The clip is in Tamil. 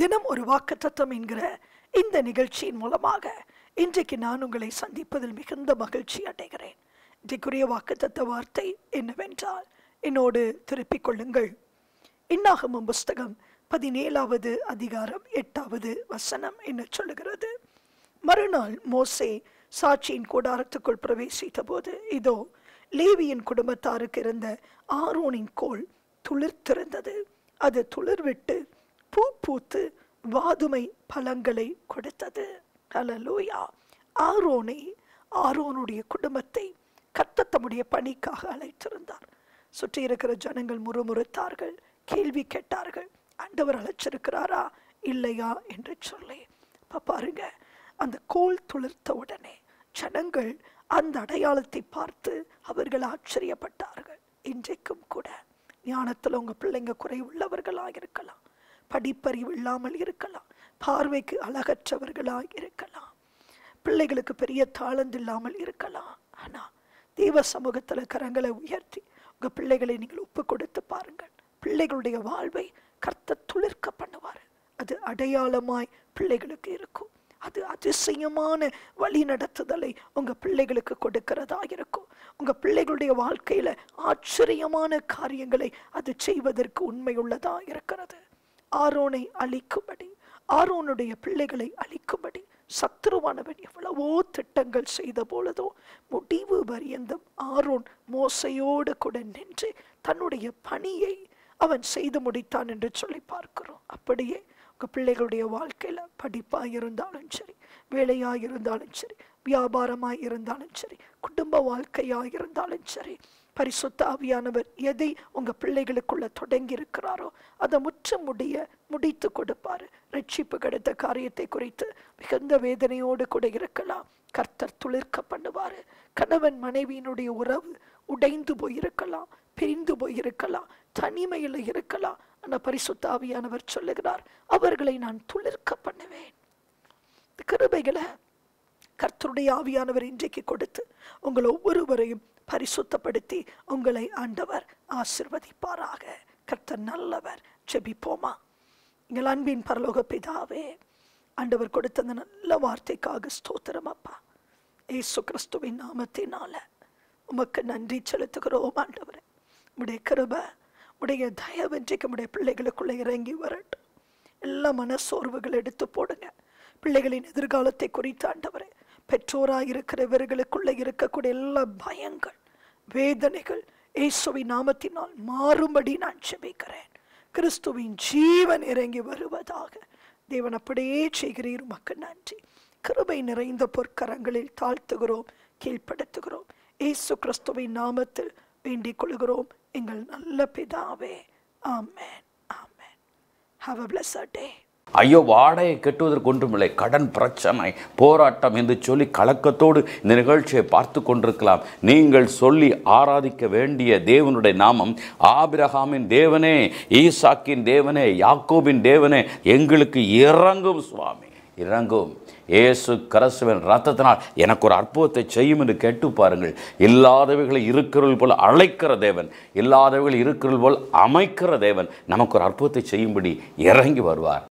தினம் ஒரு வாக்குத்தத்தம் என்கிற இந்த நிகழ்ச்சியின் மூலமாக இன்றைக்கு நான் உங்களை சந்திப்பதில் மிகுந்த மகிழ்ச்சி அடைகிறேன் இன்றைக்குரிய வாக்குத்தத்த வார்த்தை என்னவென்றால் என்னோடு திருப்பிக் கொள்ளுங்கள் இன்னாகமம் புஸ்தகம் பதினேழாவது அதிகாரம் எட்டாவது வசனம் என்ன சொல்லுகிறது மறுநாள் மோசே சாட்சியின் கூடாரத்துக்குள் பிரவேசித்த போது இதோ லேவியின் குடும்பத்தாருக்கு இருந்த ஆரோனின் கோல் துளிர்த்திருந்தது அது துளிர்விட்டு பூ பூத்து வாதுமை பழங்களை கொடுத்தது ஹalleluya ஆரோனை ஆரோனுடைய குடும்பத்தை கர்த்தர் தம்முடைய பணிக்காக அழைத்திருந்தார் சுற்றி இருக்கிற ஜனங்கள் முறுமுறுத்தார்கள் கேள்வி கேட்டார்கள் ஆண்டவர் அழைச்சிருக்கிறாரா இல்லையா என்று சொல்லி அப்ப பாருங்க அந்த கோல் துளிர்த்த உடனே ஜனங்கள் அந்த அடையாளத்தை பார்த்து அவர்கள் ஆச்சரியப்பட்டார்கள் இன்றைக்கும் கூட ஞானத்தில் உங்க பிள்ளைங்க குறைவுள்ளவர்களாக இருக்கலாம் படிப்பறிவு இல்லாமல் இருக்கலாம் பார்வைக்கு அழகற்றவர்களாக இருக்கலாம் பிள்ளைகளுக்கு பெரிய தாளந்து இல்லாமல் இருக்கலாம் ஆனா தெய்வ சமூகத்துல கரங்களை உயர்த்தி உங்க பிள்ளைகளை நீங்கள் ஒப்பு கொடுத்து பாருங்கள் பிள்ளைகளுடைய வாழ்வை கர்த்த துளிர்க்க பண்ணுவார் அது அடையாளமாய் பிள்ளைகளுக்கு இருக்கும் அது அதிசயமான வழி நடத்துதலை உங்க பிள்ளைகளுக்கு கொடுக்கிறதா இருக்கும் உங்க பிள்ளைகளுடைய வாழ்க்கையில ஆச்சரியமான காரியங்களை அது செய்வதற்கு உண்மையுள்ளதா இருக்கிறது ஆரோனை அழிக்கும்படி ஆரோனுடைய பிள்ளைகளை அழிக்கும்படி சத்துருவானவன் எவ்வளவோ திட்டங்கள் செய்த பொழுதோ முடிவு பரியந்தம் ஆரோன் மோசையோடு கூட நின்று தன்னுடைய பணியை அவன் செய்து முடித்தான் என்று சொல்லி பார்க்கிறோம் அப்படியே உங்க பிள்ளைகளுடைய வாழ்க்கையில படிப்பாக இருந்தாலும் சரி வேலையாக இருந்தாலும் சரி வியாபாரமாக இருந்தாலும் சரி குடும்ப வாழ்க்கையாக இருந்தாலும் சரி பரிசுத்த ஆவியானவர் எதை உங்க பிள்ளைகளுக்குள்ள தொடங்கி இருக்கிறாரோ அதை முற்ற முடிய முடித்து கொடுப்பாரு ரட்சிப்பு கிடைத்த காரியத்தை குறித்து மிகுந்த வேதனையோடு கூட இருக்கலாம் கர்த்தர் துளிர்க்க பண்ணுவாரு கணவன் மனைவியினுடைய உறவு உடைந்து போயிருக்கலாம் பிரிந்து போயிருக்கலாம் தனிமையில் இருக்கலாம் ஆனா பரிசுத்த ஆவியானவர் சொல்லுகிறார் அவர்களை நான் துளிர்க்க பண்ணுவேன் இந்த கிருபைகளை கர்த்தருடைய ஆவியானவர் இன்றைக்கு கொடுத்து உங்கள் ஒவ்வொருவரையும் பரிசுத்தப்படுத்தி உங்களை ஆண்டவர் ஆசிர்வதிப்பாராக கர்த்தர் நல்லவர் ஜெபிப்போமா எங்கள் அன்பின் பரலோக பிதாவே ஆண்டவர் கொடுத்த அந்த நல்ல வார்த்தைக்காக ஸ்தோத்திரம் அப்பா ஏசு கிறிஸ்துவின் நாமத்தினால உமக்கு நன்றி செலுத்துகிறோம் ஆண்டவரே உடைய கிருபை உடைய தயவு இன்றைக்கு உடைய பிள்ளைகளுக்குள்ள இறங்கி வரட்டும் எல்லா மனசோர்வுகள் எடுத்து போடுங்க பிள்ளைகளின் எதிர்காலத்தை குறித்து ஆண்டவரே பெற்றோராக இருக்கிறவர்களுக்குள்ள இருக்கக்கூடிய எல்லா பயங்கள் வேதனைகள் இயேசுவின் நாமத்தினால் மாறும்படி நான் செபிக்கிறேன் கிறிஸ்துவின் ஜீவன் இறங்கி வருவதாக தேவன் அப்படியே செய்கிறீர் உமக்கு நன்றி கிருபை நிறைந்த பொற்கரங்களில் தாழ்த்துகிறோம் கீழ்ப்படுத்துகிறோம் இயேசு கிறிஸ்துவின் நாமத்தில் வேண்டிக் கொள்கிறோம் எங்கள் நல்ல பிதாவே ஆமென் ஆமென் ஹாவ் அ பிளஸர் டே ஐயோ வாடகை கட்டுவதற்கு ஒன்றுமில்லை கடன் பிரச்சனை போராட்டம் என்று சொல்லி கலக்கத்தோடு இந்த நிகழ்ச்சியை பார்த்து கொண்டிருக்கலாம் நீங்கள் சொல்லி ஆராதிக்க வேண்டிய தேவனுடைய நாமம் ஆபிரகாமின் தேவனே ஈசாக்கின் தேவனே யாக்கோபின் தேவனே எங்களுக்கு இறங்கும் சுவாமி இறங்கும் இயேசு கரசுவன் ரத்தத்தினால் எனக்கு ஒரு அற்புதத்தை செய்யும் என்று கேட்டு பாருங்கள் இல்லாதவைகளை இருக்கிறவர்கள் போல் அழைக்கிற தேவன் இல்லாதவைகள் இருக்கிறவர்கள் போல் அமைக்கிற தேவன் நமக்கு ஒரு அற்புதத்தை செய்யும்படி இறங்கி வருவார்